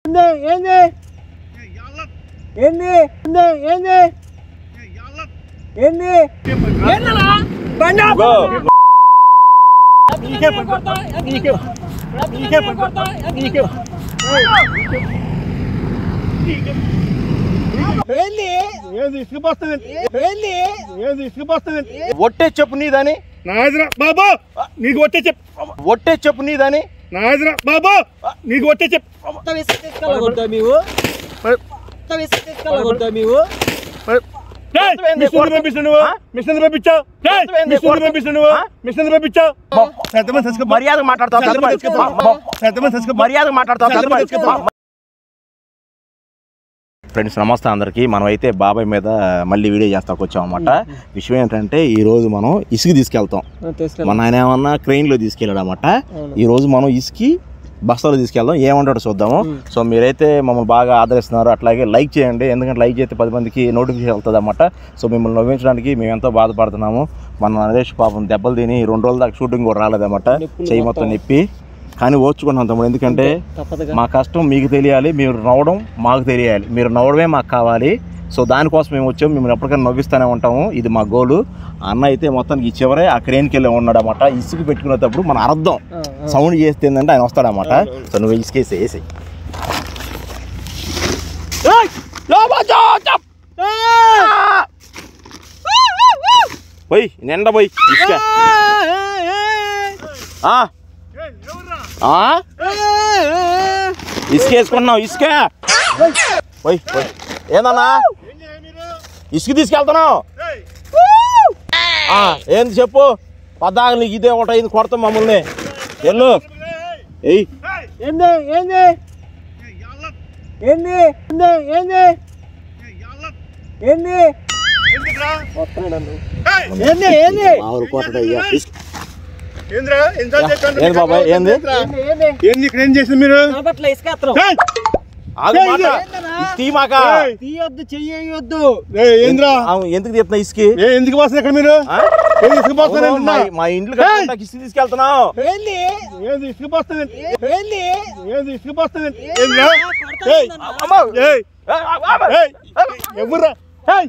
ఏంది ఏంది ఏంది ఏంది ఏంది ఏందలా బండి ఆపు. నీకే కొడతా, నీకే నీకే కొడతా, నీకే ఏంది ఏది ఇసుకుపోస్తానండి ఏంది ఏది ఇసుకుపోస్తానండి ఒట్టే చెప్పు నీదని నాదిరా బాబు నీకు వచ్చే చెప్పు ఒట్టే చెప్పు నీదని నాదిరా బాబు నీకు వచ్చే చెప్పు మొత్తం ఇసుక తీసుకెళ్ళగొడతా మీవు మొత్తం ఇసుక తీసుకెళ్ళగొడతా మీవు ఏయ్, మొత్తం ఏంది? మిషన్ పంపిస్తావు నువ్వు ఆ? మిషన్ పంపించావు ఏయ్, మొత్తం ఏంది? మిషన్ పంపిస్తావు నువ్వు ఆ? మిషన్ పంపించావు ఎంతమంది తెచ్చుకో మర్యాదగా మాట్లాడతావు ఎంతమంది తెచ్చుకో ఎంతమంది తెచ్చుకో మర్యాదగా మాట్లాడతావు ఎంతమంది తెచ్చుకో ఫ్రెండ్స్ నమస్తే అందరికీ మనం అయితే బాబాయ్ మీద మళ్ళీ వీడియో చేస్తాకు వచ్చాం అనమాట విషయం ఏంటంటే ఈ రోజు మనం ఇసుక తీసుకెళ్తాం మన ఆయన ఏమన్నా క్రెయిన్లో తీసుకెళ్ళాడు అనమాట ఈ రోజు మనం ఇసుకి బస్తాలో తీసుకెళ్దాం ఏమంటాడో చూద్దాము సో మీరైతే మమ్మల్ని బాగా ఆదరిస్తున్నారు అట్లాగే లైక్ చేయండి ఎందుకంటే లైక్ చేస్తే పది మందికి నోటిఫికేషన్ వెళ్తుంది అనమాట సో మిమ్మల్ని నవ్వించడానికి మేము ఎంతో బాధపడుతున్నాము మన నరేష్ పాపం దెబ్బలు తిని రెండు రోజుల దాకా షూటింగ్ కూడా రాలేదన్నమాట నొప్పులు చెయ్యి మొత్తం నొప్పి కానీ ఓర్చుకుంటున్నాం తమ్ముడు ఎందుకంటే తప్పదుగా మా కష్టం మీకు తెలియాలి మీరు నవ్వడం మాకు తెలియాలి మీరు నవ్వడమే మాకు కావాలి సో దానికోసం మేము వచ్చాము మిమ్మల్ని ఎప్పటికైనా నవ్విస్తూనే ఉంటాము ఇది మా గోలు అన్న అయితే మొత్తానికి ఈ చివరే ఆ క్రేన్కి వెళ్ళి ఉన్నాడు అనమాట ఇసుక పెట్టుకునేటప్పుడు మన అర్థం సౌండ్ చేస్తే ఏంటంటే ఆయన వస్తాడనమాట సో నువ్వు ఇసుకేసి వేసి పోయి నిండా పోయి ఇసుక ఆ? ఆ? ఇసుక వేసుకున్నావు ఇసుక పోయి పోయి ఏందన్నా ఇసుక తీసుకెళ్తున్నావు ఆ, ఏంది చెప్పు పద్దాక నీకు ఇదే ఒకటి అయింది కొడతాం మమ్మల్ని ఎల్లు ఎయ్ ఏంది ఏంది ఏంది ఏంది ఏంది ఏంది ఏంది ఏంది మామూలు కొట్టడం అయ్యా ఇసుక ఏంద్రా ఎన్నిసార్లు చెప్పాను ఏంది బాబాయ్ ఏంది ఏంది ఏంది ఏంది ఇక్కడ ఏం చేసింది మీరు నా పట్ల ఇసుక ఎత్తరం ఏయ్! ఆగు మాట ఏందన్నా? ఇది తీమాక ఏయ్! తీయొద్దు చెయ్యొద్దు ఏయ్, ఏంద్రా అవును, ఎందుకు తీస్తున్నా ఇసుకి ఏ ఎందుకు పోస్తున్నా ఇక్కడ మీరు ఆ? ఏది ఇసుకుపోస్తానండి మా- మా ఇంట్లో కట్టుకుంటాకి ఇసుక తీసుకెళ్తున్నావు ఏంది ఏది ఇసుకుపోస్తానండి ఏంది ఏది ఇసుకుపోస్తానండి ఏంద్రా కొడతా ఏయ్! ఏందన్నా? అమ్మో! ఏయ్ ఏయ్, ఆ, ఆ, ఏయ్ ఎవర్రా ఏయ్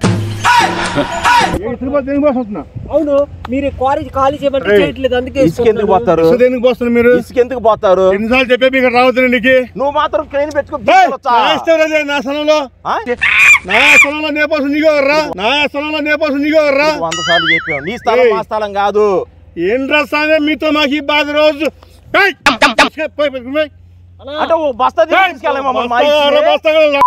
ఏ ఇసుకుపోతే ఎందుకు పోస్తున్నా అవును మీరు క్వారీ ఖాళీ చేయమంటే ఏయ్, చేయట్లేదు అందుకే ఇసుక ఎందుకు పోతారు ఇసుక ఎందుకు పోస్తున్నా మీరు ఇసుక ఎందుకు పోతారు ఎన్నిసార్లు చెప్పే మీకు రావద్దు నీకు నువ్వు మాత్రం క్రెయిన్ పెట్టుకుని ఏయ్, తీసుకెళ్ళొచ్చా? నా ఇష్టం లేదే నా స్థలంలో ఆ? నా స్థలంలో నే పోసం నీకోవర్రా నా స్థలంలో నే పోసం నీకోవర్రా నీకు వంద సార్లు చెప్పావు నీ స్థలం ఏయ్. మా స్థలం కాదు ఏంట్రా సామే మీతో మాకు ఈ బాధ రోజు ఏయ్! ఇసుక పోయి, పోయి, పోయి. అన్నా, అంటే ఓ బస్తా తీసుకు తీసుకెళ్ళాలి మమ్మల్ని మా బస్తాలు, ఇసుకే. బస్తాలు, లా-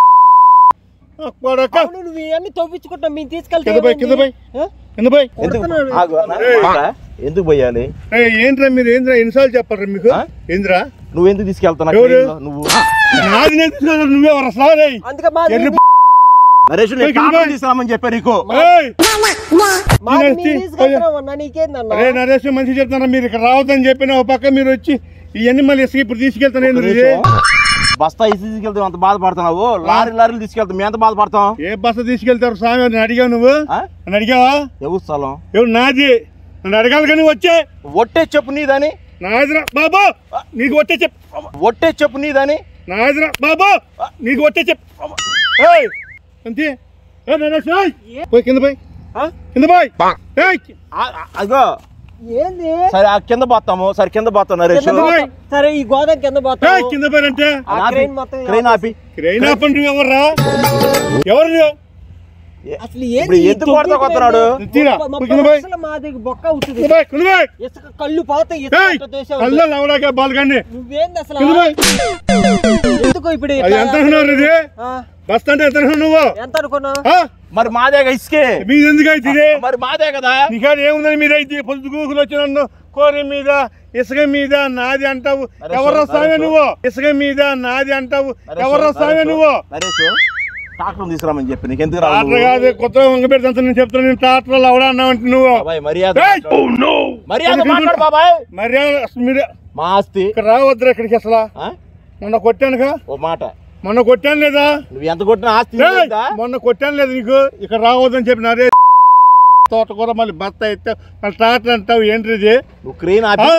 కొడక. అవును నువ్వు ఇవన్నీ తవ్వించుకుంటా మేము తీసుకెళ్తే కింద పోయి, కింద పోయి. ఆ? కింద పోయి ఎందుకు కొడుతున్నాడు. ఆగు, అన్న. ఏయ్. మాట. ఎందుకు పోయాలి ఏయ్, ఏంట్రా మీరు ఏంద్రా ఎన్నిసార్లు చెప్పారు మీకు ఆ? ఏంద్రా నువ్వు ఎందుకు తీసుకెళ్తున్నావు ఎవరు? క్రెయిన్లో? నువ్వు నాది నేను తీసుకున్నాను నువ్వే వరసలా రేయ్. అందుకే మాది ఎర్రి మీది- నరేష్ నేను పోయి, కాంట్రాక్ట్ పోయి. తీసుకురామని చెప్పారు నీకు ఏయ్! మాది తినేసి, మీరు తీసుకెళ్తున్నాం అన్నా నీకేందన్నా అరే నరేష్ మంచి చెప్తారా మీరు ఇక్కడ రావద్దని చెప్పిన ఒక పక్క మీరు వచ్చి ఇవన్నీ మళ్ళీ ఇసుక ఇప్పుడు తీసుకెళ్తాను ఏంది ఇది? బస్తా ఇసుక తీసుకెళ్తే అంత బాధపడుతున్నావు లారీ లారీలు తీసుకెళ్తాం మేము ఎంత బాధపడతాం ఏ బస్సు తీసుకెళ్తారు స్వామి నన్ను అడిగావు నువ్వు ఆ? నన్ను అడిగావా ఎవరు స్థలం ఎవరు నాది నన్ను అడగాలి కానీ వచ్చే ఒట్టే చెప్పు నీదని నాదిరా బాబు నీకు వచ్చే చెప్పు ఒట్టే చెప్పు నీదని నాదిరా బాబు నీకు వచ్చే చెప్పు ఏయ్ అంతే ఏ నరేష్ ఏయ్! పోయి కింద పోయి ఆ? కింద పోయి ఏయ్! ఆ, ఆ, అదిగో ఏంది సరే ఆ కింద పోతాము సరే కింద పోతాం నరేష్ కింద పోతా- సరే ఈ గోదాం కింద ఏయ్, పోతాం కింద పోయి అంటే ఆ ఆపి. క్రెయిన్ మొత్తం క్రెయిన్ ఆపి క్రెయిన్ ఆపండి ఎవర్రా ఎవరు నువ్వు? అసలు ఇప్పుడు ఏంది ఈ ఎందుకు కొడతా తొవ్వింది కొడుతున్నాడు? ఏంది? తీరా, ముప్పై- పోయి ముప్పై కింద పోయి. లక్షల మాది బొక్క అవుతుంది కింద పోయి కింద పోయి ఇసుక కళ్ళు పోతాయి ఇసుక ఏయ్! అట్ట తోసావు. కళ్ళలో లవడాకే బాల్కండి నువ్వేంది అసలు కింద పోయి ఎందుకు ఇప్పుడు అది ఇట్లా ఎంత అనుకున్నావు ఇది ఆ, బస్ అంటే ఎంత అనుకున్నావు నువ్వు ఎంత అనుకున్నావు ఆ? మరి మాదేగా ఇసుకే మీది ఎందుకు అయితే ఇది మరి మాదే కదా నీకాడ ఏముందని మీద అయితే పొద్దు గూకులు వచ్చి నన్ను కోరి మీద ఇసుక మీద నాది అంటావు నరేష్, ఎవరు వస్తావే నరేష్. నువ్వు ఇసుక మీద నాది అంటావు నరేష్, ఎవరు వస్తావే నరేష్, నువ్వు నరేష్ ట్రాక్టర్ తీసుకురామని చెప్పి నీకు ఎందుకు టాటర్ రావు కాదు కొత్త వంగ పెడతా నేను చెప్తాను నేను టాటర్ అవడా అన్నావు నువ్వు బాబాయ్ మర్యాద ఏయ్! మర్యాద మాట్లాడు బాబాయ్ మరి అసలు మీరు మా ఆస్తి ఇక్కడ రావద్దురా ఇక్కడికి అసలు ఆ? మొన్న కొట్టానుగా ఓ మాట మొన్న కొట్టాను లేదా నువ్వు ఎంత కొట్టినా ఆస్తి ఏయ్! నీదేందా? మొన్న కొట్టాను లేదు నీకు ఇక్కడ రావద్దని చెప్పినారే తోటకూర మళ్ళీ బత్త అయితే మళ్ళీ టాటర్ అంటావు ఏంటి ఇది నువ్వు క్రెయిన్ ఆపి ఆ?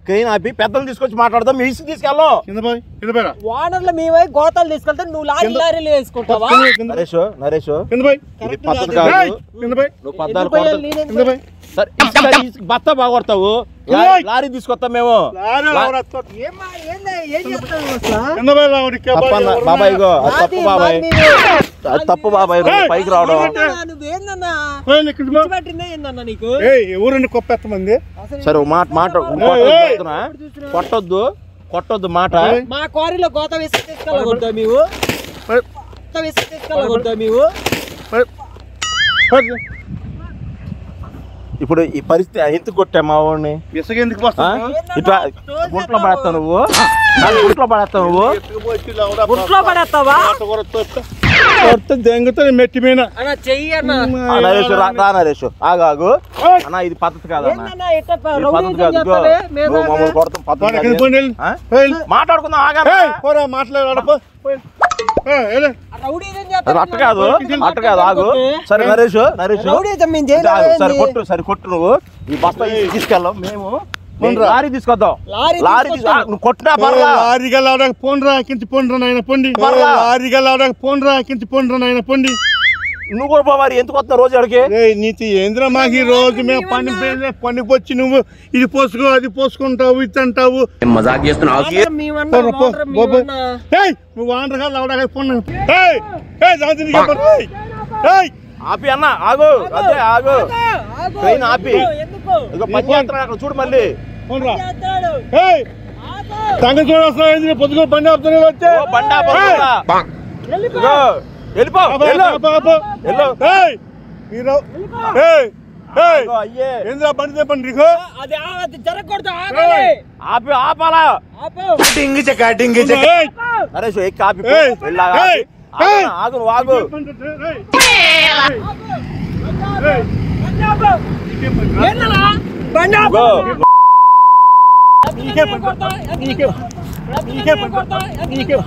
క్రెయిన్ ఆపి పెద్దలు తీసుకొచ్చి మాట్లాడదాం మీ ఇసుక తీసుకెళ్ళం కింద పోయి కింద పోయిరా వానర్లు మేమై గోతాలు తీసుకెళ్తే నువ్వు లారీ లారీలు వేసుకుంటావా కింద నరేష్ నరేష్ కింద పోయి ఇది పద్ధతి కాదు. కాదు ఏయ్, కింద పోయి నువ్వు పద్దాలు ఎందుకు పోయాలి కొడతావు. నేనేం కింద పోయి సరే ఇసుక ఇసుక బత్త బాగొడతావు ఏయ్! లారీ తీసుకొస్తాం మేము లారీ లావరా, తొ- ఏమ్మా, ఏంది? ఏం చేస్తావు అసలు? కింద పోయి లావరా, ఇక్కడ పోయి తప్పన్న ఎవరు బాబాయ్ ఇగో అది నాది, తప్పు బాబాయ్ మాది మీరు. అది తప్పు బాబాయ్ నువ్వు ఏయ్! పైకి రావడం ఏందన్నా, నువ్వేందన్నా పోయి ఇక్కడ పో. పట్టిందే ఏందన్నా నీకు ఏయ్ ఎవరండి కొప్పెత్త మంది అసలు సరే ఒక మాట మాట ఏయ్, ఏయ్! కొట్టొద్దు కొట్టొద్దు మాట ఏయ్. మా క్వారీలో గోత వేసి తీసుకెళ్ళగొద్దా మేము పోయి, గోత వేసి తీసుకెళ్ళగొద్దా మేము పోయి. పోయి. ఇప్పుడు ఈ పరిస్థితి ఎంత కొట్టా మా వాడిని ఇసుక ఎందుకు ఆ? వస్తావు ఇట్లా గుంట్లో పడేస్తావు నువ్వు నాకు గుంట్లో పడేస్తావు నువ్వు ఎత్తుకుపోయి లావరా, గుంట్లో పడేస్తావా పాట కూడా తొక్క. కొత్త దెంగుతుంది మెట్టి మీద అన్న చెయ్యి అన్న ఆ, నరేష్ రా రా నరేష్ ఆగు ఆగు అన్న ఇది పద్ధతి కాదన్న ఏందన్నా ఇట్ట ప- ఇది రౌడీ పద్ధతి కాదు ఇదిగో, చేస్తావే మీద నువ్వు మమ్మల్ని కొడతాం పోరా, పద్ధతి కింద కాదు. పోయి నిల్లు. ఆ? పోయి. మాట్లాడుకుందాం ఆగా ఏయ్, పోరా మాట్లాడు పో పోయి. ఏయ్, ఏలే. రౌడీ ఏం చేస్తావు? అట్ట కాదు అట్ట కాదు ఆగు సరే నరేష్ నరేష్ రౌడీ అయితే మేము ఇది ఆగు. చేయలేదు సరే ఏంది? కొట్టు సరే కొట్టు నువ్వు ఈ బస్తా ఇసుక తీసుకెళ్ళాం మేము మేము పోన్రా. లారీ తీసుకొద్దాం లారీ లారీ తీసు- తీసుకొస్తాం. ఆ, నువ్వు కొట్టినా ఓ, పర్లా లారీగా లావడానికి పోండ్రా కించి పోండ్రా నాయన పొండి ఓ, పర్లా. లారీగా లావడానికి పోండ్రా కించి పోండ్రా నాయన పొండి నువ్వు కూడా పోవాలి ఎందుకు వస్తున్నావు రోజు అడిగి రేయ్, నీతి ఏంద్రా మాకు ఈ రోజు మేము పని పనికి వచ్చి నువ్వు ఇది పోసుకో అది పోసుకుంటావు ఇది అంటావు మాత్రం మేమన్నా, పోరా, పో, మాత్రం పో, పో. మేమన్నా. ఏయ్ నువ్వు ఆంధ్రగా లావడానికి పోండి ఏయ్ ఏయ్ దాంతో నీకు చెప్పను. ఏయ్, ఏయ్ ఆపి అన్న ఆగు అదే ఆగు ఆగు, ట్రైన్ ఆపి. ఎందుకు? ఎందుకు? ఇక పని చేస్తున్నాడు అక్కడ చూడు మళ్ళీ పోండ్రా చేస్తాడు. ఏయ్ ఆగు. సంగ చూడొస్తా పొద్దుగా బండి ఆపుతానే వచ్చే ఓ బండి ఆపకుండా. వెళ్ళిపో. ఇగో, వెళ్ళిపో వెళ్ళు. వెళ్ళు. ఏయ్ మీరు ఏయ్ ఏయ్ ఇగో, అయ్యే ఏంద్రా బండి తెప్పండి నీకు అది ఆ- అది జరగకూడదు ఆగాలి. ఆపి ఆపాలా ఆపు. ఏయ్ నరేష్ ఎక్కి ఆపి పో. ఏయ్, వెళ్ళి ఆగు, ఏయ్, ఆపి. ఆగు, ఏయ్. ఆగు నువ్వు ఆగు ఏయ్. ఏయ్. ఏందన్నా? బండి ఆపు. ఇగో, నీకే పని. కొడతా. నీకే నీకే పని. కొడతా. నీకే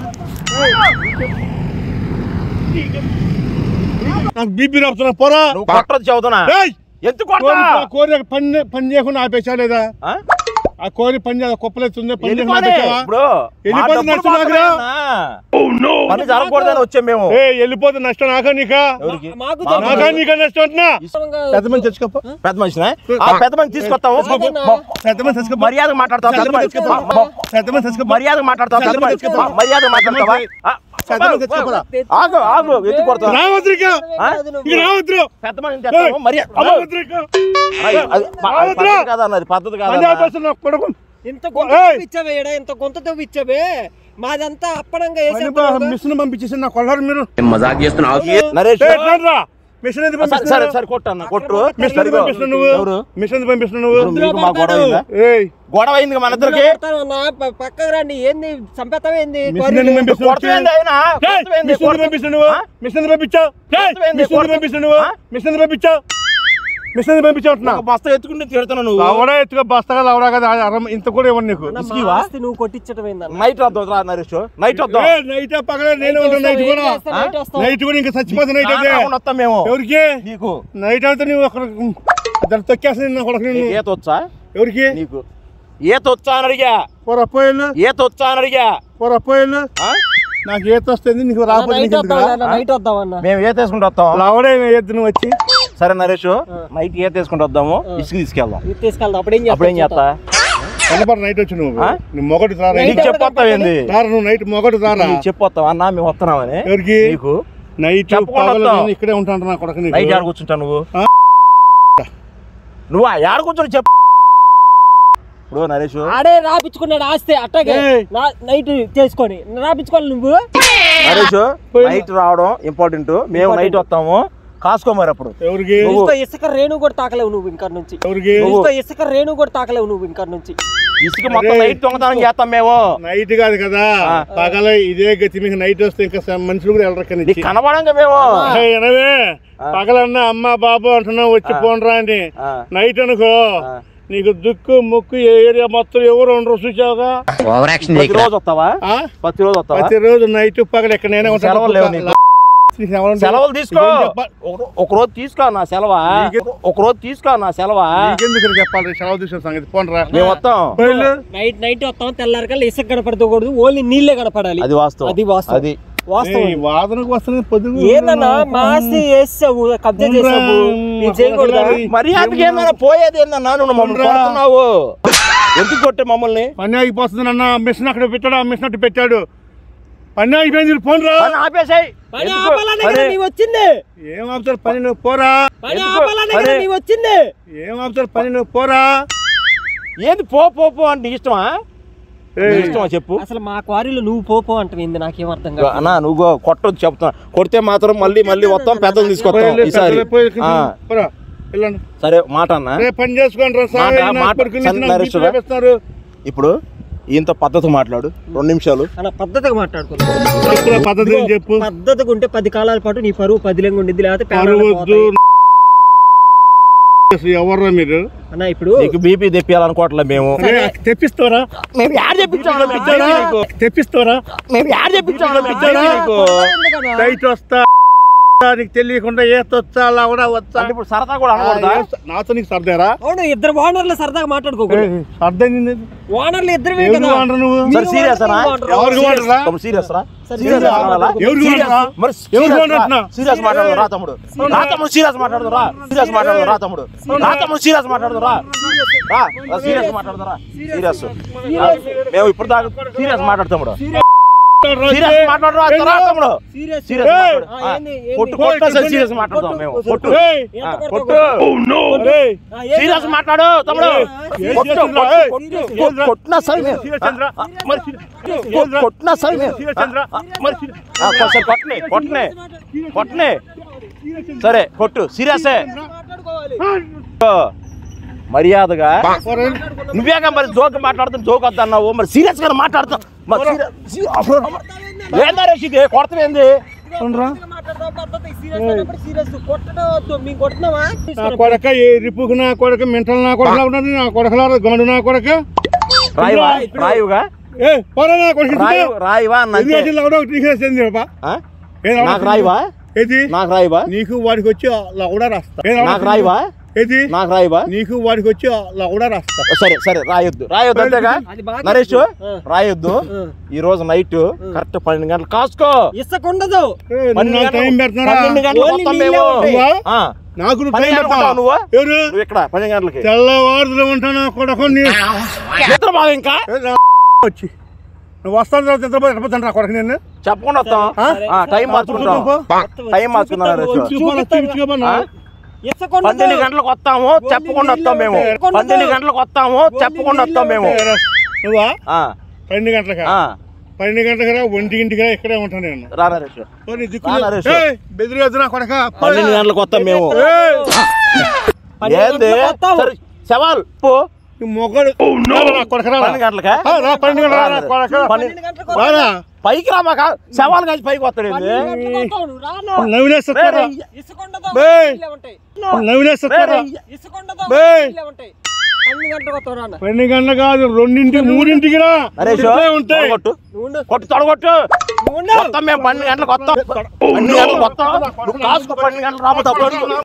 నాకు బీపీ రాపుతున్నా పోరా నువ్వు కొట్టదు చదువుతున్నా ఏయ్ ఎందుకు కోరి కొడతా కోరి పని పని చేయకుండా ఆపేసా లేదా ఆ? ఆ కోరి పని చేయాలి కుప్పలేస్తుంది పని చేయకుండా వెళ్ళిపోనీ. ఆపేసావా ఇప్పుడు మా వెళ్ళిపోతే డబ్బులు నష్టం మాత్రమే నాకురా. అన్నా. పని జరగకూడదని వచ్చాం మేము ఏ వెళ్ళిపోతే నష్టం నాకా నీకా ఎవరికి మాకు మాకు నాకా నీకా నష్టం అంటున్నా తెలుసు. పెద్ద మంది తెచ్చుకోపో పెద్ద మనిషినే ఆ పెద్ద మనిషి తీసుకొస్తాము కాదన్నా. పెద్ద మంది తెచ్చుకోపో మర్యాదగా మాట్లాడతావు పెద్ద మనిషి తెచ్చుకోపో పెద్ద మంది తెచ్చుకోపో మర్యాదగా మాట్లాడతావు పెద్ద మనిషి తెచ్చుకోపో. మర్యాదగా మాట్లాడతావా ఆ, పెద్ద మంది తెచ్చుకోపోరా ఆగు ఆగు ఎందుకు కొడతావు రావద్దు ఇక ఆ? ఇక రావద్దు పెద్ద మనిషి తెస్తాము మర్యాద అమ్మో. రావద్దు ఇక అది- అది ప- అది పద్ధతి కాదన్న అది పద్ధతి పని కాదన్న ఆపేస్తున్నా కొడుకు ఇంత గొంత ఏయ్. ఇచ్చావే ఈడ, ఇంత గొంతతో ఇచ్చావే మాదంతా అప్పడంగా పని వేసేస్తావు మిషన్ పంపించేసి నా కొల్లారు మీరు నరేష్ ఏ, ఎట్లా రా? మిషన్ ఎందుకు సరే సరే పంపిస్తున్నారు సరే కొట్టు అన్న కొట్టు మిషన్ ఎందుకు సరిగో. పంపిస్తున్నావు నువ్వు ఎవరు మిషన్ ఎందుకు పంపిస్తున్నావు నువ్వు ఇప్పుడు మీకు మా గొడవ అయిందా ఏయ్ గొడవ అయింది మన ఇద్దరికి పక్కకు రండి ఏంది చంపేతావేంది మిషన్ ఎందుకు పంపిస్తున్నావు కొడతావేంది ఆయన ఏయ్, కొడతావేంది? మిషన్ ఎందుకు పంపిస్తున్నావు నువ్వు ఆ? మిషన్ ఎందుకు పంపించావు ఏయ్, కొడతావేంది? మిషన్ ఎందుకు పంపిస్తున్నావు నువ్వు ఆ? మిషన్ ఎందుకు పంపించావు మిషన్ ఎందుకు పంపించావు అంటున్నా ఒక బస్తా ఎత్తుకుంటే తిడుతున్నావు నువ్వు లవడా ఎత్తుగా బస్తగా లవడా కదా అరం ఇంత కూడా ఇవ్వను నీకు ఇసుకివా? నువ్వు కొట్టించటం ఏందన్న నైట్ వద్దాం రా నరేష్ నైట్ వద్దాం ఏ, నైట్ పగలే నేను ఉంటాను నైట్ కూడా నైట్ వస్తావు. నైట్ కూడా ఇంకా చచ్చిపోతుంది నైట్ అయితే కాకుండా వస్తాం మేము ఎవరికి నీకు నైట్ అయితే నువ్వు అక్కడ దాన్ని తొక్కేస్తుంది నా కొడుకు నీకు నేను ఈత వచ్చా ఎవరికి నీకు ఈత వచ్చా అని అడిగా పోరా పోయిల్లు ఈత వచ్చా అని అడిగా పోరా పోయిల్లు ఆ? నాకు ఈత వస్తుంది నీకు రాకపోతే నైట్ నీకు వద్దాం ఎందుకురా? అన్న, నైట్ వద్దామన్న మేము ఈత వేసుకుంటూ వస్తాం లవడే ఎద్దు నువ్వు వచ్చి సరే నరేష్ నైట్ ఈత వేసుకుంటూ వద్దాము ఇసుక తీసుకెళ్దాం ఇది తీసుకెళ్దాం అప్పుడేం అప్పుడు ఏం చేస్తా కనపడ నైట్ వచ్చి నువ్వు ఆ? నీ మొగటి రారా నైట్ నీకు చెప్పొస్తావు ఏంది రారా నువ్వు నైట్ మొగటి రారా నీకు చెప్పొస్తావు అన్న మేము వస్తున్నామని ఎవరికి నీకు నైట్ చెప్పకుండా పగలు వస్తాం. నేను ఇక్కడే ఉంటాను నా కొడుకు నీకు నైట్ ఆడ కూర్చుంటావు నువ్వు ఆ? నువ్వు ఆ ఆడ కూర్చొని చెప్పు ఇప్పుడు నరేష్ ఆడే రాపించుకున్నాడు ఆస్తే అట్టగే ఏయ్. నా- నైట్ చేసుకొని రాపించుకోవాలి నువ్వు నరేష్ నైట్ రావడం ఇంపార్టెంట్ మేము నైట్ వస్తాము కాసుకో మరి అప్పుడు ఎవరికి నువ్వు- ఇసుక ఇసుక రేణు కూడా తాకలేవు నువ్వు ఇంకా నుంచి ఎవరికి నువ్వు- ఇసుక ఇసుక రేణు కూడా తాకలేవు నువ్వు ఇంకా నుంచి ఇసుక మొత్తం అరే. నైట్ దొంగతనం చేస్తాం మేము నైట్ కాదు కదా ఆ. పగల ఇదే గతి మీకు నైట్ వస్తే ఇంకా స- మనుషులు కూడా వెళ్ళరు కానీ నీకు కనబడంగా మేము ఎనవే ఆ. పగలన్నా అమ్మ బాబు అంటున్నావు వచ్చి ఆ. పోనరా అని ఆ, నైట్ అనుకో ఆ. నీకు దుక్కు ముక్కు ఏ ఏరియా మొత్తం ఎవరు ఉండరు చూసావుగా ప్రతి రోజు వస్తావా ఆ? ప్రతి రోజు వస్తావా ప్రతిరోజు నైట్ పగల ఎక్కడైనా సెలవులు లేవు నీకు. నీకు ఎవరు సెలవులు తీసుకో నీకేం చెప్పాలి? ఒక- ఒక రోజు తీసుకో నా సెలవా నీకే- ఒక రోజు తీసుకో నా సెలవా నీకెందుకు ఇక్కడ చెప్పాలి సెలవు తీసిన సంగతి పోనరా మేము వస్తాం బయలు నైట్ నైట్ వస్తాం తెల్లారకల్లా ఇసుక కనపడకూడదు ఓన్లీ నీళ్ళే కనపడాలి అది వాస్తవం అది వాస్తవం. అది వాస్తవం ఏయ్, వాదనకు వస్తుంది పొద్దున ఏందన్నా మాసి వేసావు కబ్జా చేసావు నేను చేయకూడదా మర్యాదకి ఏందన్నా పోయేది ఏందన్నా నువ్వు మమ్మల్ని ఉండరా. కొడుతున్నావు ఎందుకు కొట్టే మమ్మల్ని పని ఆగిపోతుంది అన్న మిషన్ అక్కడ పెట్టాడు ఆ మిషన్ అటు పెట్టాడు పని ఆగిపోయింది పోనరా పని ఆపేసాయి పని ఆపాలనే కదా నీవు వచ్చింది ఏం ఆపుతారు పని నువ్వు పోరా పని ఎందుకు? ఆపాలనే కదా అరే. నీవు వచ్చింది ఏం ఆపుతారు పని నువ్వు పోరా ఏంది పో పో పో అంటే నీ ఇష్టమా నీ ఏయ్, ఇష్టమా చెప్పు అసలు మా క్వారీలో నువ్వు పోపో అంటుంది నాకేం అర్థం కాదు అన్నా నువ్వు కొట్టొద్దు చెప్తున్నా కొడితే మాత్రం మళ్ళీ మళ్ళీ వస్తాం పెద్దలు పోయి తీసుకొస్తాం వెళ్ళు, ఈసారి పెద్దలు పోయి ఆ, పోరా, వెళ్ళండి సరే మాట అన్న రేపు పని చేసుకోండి రా సార్ మాట, నా మాట, కొడుకుని సన్ నాకు నరేష్ బీపీ రా. లేపిస్తున్నారు. ఇప్పుడు ఈయంతో పద్ధతి మాట్లాడు రెండు నిమిషాలు అలా పద్ధతిగా మాట్లాడుకున్నాం చెప్పురా పద్ధతి ఏం చెప్పు పద్ధతిగా ఉంటే పది కాలాల పాటు నీ పరువు పదిలంగా ఉండిద్ది లేకపోతే ప్రాణాలు అరవద్దు పోతాయి. ఎవర్రా మీరు అన్న ఇప్పుడు నీకు బీపీ తెప్పియాలనుకోవట్లే మేము అరే, తెప్పిస్తారా మేము యాడ్ చెప్పించాము తెప్పిస్తారా? తెప్పిస్తారా మేము యాడ్ చెప్పించాము ఎందుకన్నా? టైట్ వస్తా నీకు తెలియకుండా ఏతొచ్చా అలా కూడా వచ్చా అంటే ఇప్పుడు సరదా కూడా అనకూడదా నాతో నీకు సర్దారా అవును ఇద్దరు ఓనర్లు సరదాగా మాట్లాడుకోకూడదు సర్దా నిన్ను ఓనర్లు ఇద్దరు ఎవరు వాడరు నువ్వు సరే సీరియస్ అనా ఎవరికి వాడరా సీరియస్ రా సరే, సీరియస్ serious మాట్లాడాలా? ఎవరికి Serious. వాడరా? మరి ఎవరికి serious వాడరా? రా. సీరియస్ మాట్లాడదు రా తమ్ముడు రా తమ్ముడు సీరియస్ మాట్లాడదు రా సీరియస్ మాట్లాడదు రా తమ్ముడు రా తమ్ముడు సీరియస్ మాట్లాడదు రా రా సీరియస్ మాట్లాడదు రా సీరియస్ మేము ఇప్పుడు దాకా సీరియస్ మాట్లాడతాము సీరియస్ మాట్లాడరు రా తమ్ముడు సీరియస్ సీరియస్ ఏయ్! మాట్లాడు ఆ, ఆ, ఏంది, ఏంది? కొట్టు కొట్టు సరే సీరియస్ మాట్లాడతాం మేము కొట్టు ఏయ్! ఎంత ఆ, కొడతావు కొట్టు కొట్టు. ఏయ్! ఆ, ఏంది? సీరియస్ మాట్లాడు తమ్ముడు ఏయ్! కొట్టు సీరియస్ కొట్టు, ఏయ్! కొట్టు, కొట్టు, కొట్టినా సరే మేము. సీరియస్ చంద్ర మరి సీరియస్ కొట్టు, కొట్టినా సరే మేము. సీరియస్ చంద్ర మరి సీరియస్ ఆ, కొంచెం కొట్టని కొట్టని కొట్టని సరే కొట్టు సీరియసే మర్యాదగా నువ్వేగా మరి జోక్ మాట్లాడుతావు జోక్ వద్దన్నావు మరి సీరియస్ గా మాట్లాడుతావు మరి serious- serious- ఏందా రషీద్ కొడతావేంది మాట్లాడతావు, పద్ధతి, serious అన్నప్పుడు serious. కొట్టడం వద్దు, మేము కొట్టినామా? నా కొడక ఏ రిపుకు నా కొడక మెంటల్ నా కొడక ఉన్నది నా కొడకలా గండు నా కొడక రాయివా రాయుగా ఏ పోరా నా కొడక రాయు రాయివా అన్న అంతే. తీసేసింది ఆ? నాకు రాయివా ఏది నాకు రాయివా నీకు వాడికి వచ్చి లవడా రాస్తా ఏది నాకు రాయివా ఏది నాకు రాయివా నీకు వాడికి వచ్చి లవడా రాస్తా సరే సరే రాయొద్దు రాయొద్దు అంతేగా అది బాగా నరేష్ ఆ. రాయొద్దు ఆ. ఈ రోజు నైట్ కరెక్ట్ పన్నెండు గంటలు కాసుకో ఇసుక ఉండదు ఏ, నువ్వు పన్నెండు నాకు టైం గంటలు- పెడుతున్నారా పన్నెండు గంటలు ఓన్లీ మొత్తం నీళ్ళే మేము ఉంటాయి. నువ్వా? ఆ, నాకు నువ్వు పన్నెండు టైం గంటలు పెడతావా? ఉంటావు నువ్వు ఎవరు నువ్వు ఇక్కడ పన్నెండు గంటలకి తెల్లవారులు ఉంటాను కొడక నీ నిద్ర బాగా ఇంకా ఏ, నా వచ్చి నువ్వు వస్తాను తర్వాత నిద్రపోయి ఎడపోతాను రా కొడక నేను చెప్పకుండా వస్తాం ఆ, టైం మార్చుకుంటాం టైం మార్చుకున్నాం నరేష్ చూపాలా, చూపించుకోమన్నా. ఇసుక ఉండదు. పన్నెండు గంటలకు వస్తాము చెప్పకుండా వస్తాం మేము పన్నెండు గంటలకు వస్తాము చెప్పకుండా వస్తాం మేము నువ్వా ఆ, పన్నెండు గంటలకా ఆ, పన్నెండు గంటలకి రా ఒంటికింటికి రా ఇక్కడే ఉంటాను నేను రా నరేష్ ఓ, నీ దిక్కు రా, లేదు. నరేష్. ఏయ్, బెదిరియొద్దు నా కొడక పన్నెండు గంటలకు వస్తాం మేము ఏయ్, పన్నెండు ఏంది గంటలకు వస్తాము. సరే సవాల్ పో ఈ మొగడు రారా నా కొడక రా. పన్నెండు గంటలకా ఆ, రా పన్నెండు గంటలకు రా, నా కొడక రా. పన్నెండు గంటలకు రారా పైకి రా మాక సవాల్ కాసి పైకి వస్తాడు ఏంది? పన్నెండు గంటలకు వస్తావు, నువ్వు రాను. నవ్వులేస్తారా ఇసుక ఉండదు, ఏయ్. నీళ్ళే ఉంటాయి. నవ్వులేస్తారా ఇసుక ఉండదు, ఏయ్. నీళ్ళే ఉంటాయి. పన్నెండు గంటలకు వస్తావు రాను. పన్నెండు గంటలు కాదు రెండింటికి మూడింటికి రా నరేష్ ఇక్కడే ఉంటాయి కొట్టు నువ్వు ఉండు. కొట్టు తొడగొట్టు నువ్వు ఉండు. వస్తాం మేము పన్నెండు గంటలకు వస్తాం పన్నెండు గంటలకు వస్తాం నువ్వు కాసుకో పన్నెండు గంటలు రాబోతావు